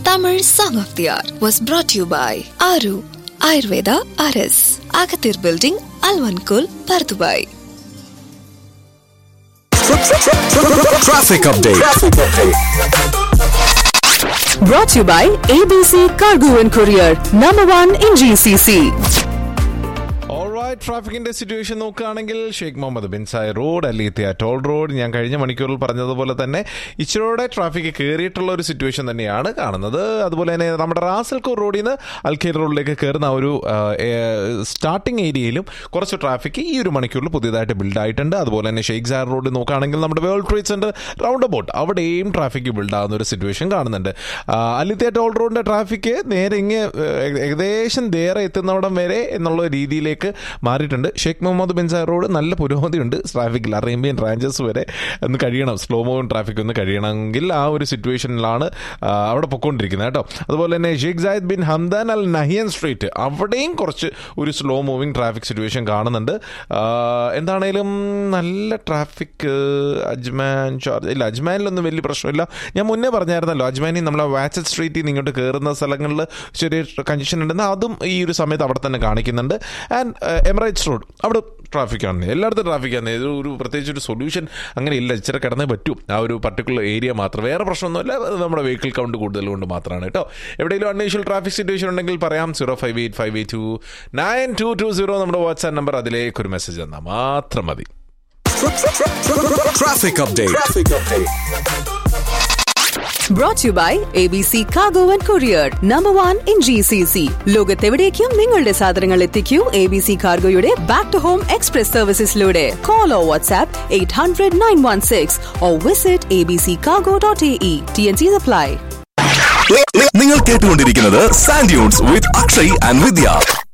Tamil Song of the Hour was brought to you by Aru Ayurveda RS, Agathir Building, Alvankul, Pardubai. Traffic update. Brought to you by ABC Cargo and Courier, number one in GCC. All right ട്രാഫിക്കിന്റെ situation നോക്കുകയാണെങ്കിൽ Sheikh Mohammed bin Zayed road അല്ലീത്തിയ toll road ഞാൻ കഴിഞ്ഞ മണിക്കൂറിൽ പറഞ്ഞതുപോലെ തന്നെ ഇച്ചിരിയോടെ traffic കയറിയിട്ടുള്ള ഒരു situation തന്നെയാണ് കാണുന്നത് അതുപോലെ തന്നെ നമ്മുടെ റാസൽകോർ റോഡിൽ നിന്ന് അൽഖേർ റോഡിലേക്ക് കയറുന്ന ആ ഒരു സ്റ്റാർട്ടിംഗ് ഏരിയയിലും കുറച്ച് ട്രാഫിക് ഈ ഒരു മണിക്കൂറിൽ പുതിയതായിട്ട് ബിൽഡ് ആയിട്ടുണ്ട് അതുപോലെ തന്നെ ഷെയ്ഖ് സാർ റോഡ് നോക്കുകയാണെങ്കിൽ നമ്മുടെ world trade centre round about അവിടെയും ട്രാഫിക് ബിൽഡ് ആകുന്ന ഒരു സിറ്റുവേഷൻ കാണുന്നുണ്ട് അല്ലിത്തിയ ടോൾ റോഡിന്റെ ട്രാഫിക് നേരെ ഇങ്ങ് ഏ- ഏകദേശം നേരെ എത്തുന്നവിടം വരെ എന്നുള്ള രീതിയിലേക്ക് മാറിയിട്ടുണ്ട് Sheikh Mohammed bin Zayed road നല്ല പുരോഗതിയുണ്ട് ട്രാഫിക്കിൽ അറേബ്യൻ റാഞ്ചസ് വരെ ഒന്ന് കഴിയണം സ്ലോ മൂവിങ് ട്രാഫിക് ഒന്ന് കഴിയണമെങ്കിൽ ആ ഒരു സിറ്റുവേഷനിലാണ് ആ, അവിടെ പൊക്കോണ്ടിരിക്കുന്നത് കേട്ടോ അതുപോലെ തന്നെ Sheikh Zayed bin Hamdan Al Nahyan street അവിടെയും കുറച്ച് ഒരു സ്ലോ മൂവിങ് ട്രാഫിക് സിറ്റുവേഷൻ കാണുന്നുണ്ട് ആ, എന്താണേലും നല്ല ട്രാഫിക് അജ്മാൻ ഷാർജ ഇല്ല അജ്മാനിലൊന്നും വലിയ പ്രശ്നമില്ല ഞാൻ മുന്നേ പറഞ്ഞായിരുന്നല്ലോ അജ്മാനിൽ നമ്മളെ വാച്ചറ്റ് സ്ട്രീറ്റിൽ നിന്ന് ഇങ്ങോട്ട് കയറുന്ന സ്ഥലങ്ങളിൽ ചെറിയ കൺജഷൻ ഉണ്ടെന്ന് അതും ഈ ഒരു സമയത്ത് അവിടെ തന്നെ കാണിക്കുന്നുണ്ട് ആൻഡ് എമറേറ്റ്സ് റോഡ് അവിടെ ട്രാഫിക്കാണ് എല്ലായിടത്തും ട്രാഫിക്കാണ് ഇത് ഒരു പ്രത്യേകിച്ച് ഒരു സൊല്യൂഷൻ അങ്ങനെ ഇല്ല ഇച്ചിരി കിടന്നേ പറ്റൂ ആ ഒരു പർട്ടിക്കുലർ ഏരിയ മാത്രം വേറെ പ്രശ്നമൊന്നുമില്ല അത് നമ്മുടെ വെഹിക്കിൾ കൗണ്ട് കൂടുതൽ കൊണ്ട് മാത്രമാണ് കേട്ടോ എവിടെയെങ്കിലും അൺയൂഷ്വൽ ട്രാഫിക് സിറ്റുവേഷൻ ഉണ്ടെങ്കിൽ പറയാം zero five eight five eight two nine two two zero നമ്മുടെ വാട്സാപ്പ് നമ്പർ അതിലേക്ക് ഒരു മെസ്സേജ് തന്നാൽ മാത്രം മതി Traffic update. Brought to you by ABC Cargo and Courier, number one in GCC. ലോകത്തെവിടേക്കും നിങ്ങളുടെ സാധനങ്ങൾ എത്തിക്കൂ എ ബി സി കാർഗോയുടെ ബാക്ക് ടു ഹോം എക്സ്പ്രസ് സർവീസസിലൂടെ call or WhatsApp eight hundred nine one six or visit A B C cargo dot A E T and C apply നിങ്ങൾ കേട്ടുകൊണ്ടിരിക്കുന്നത് sand dunes with Akshay and Vidya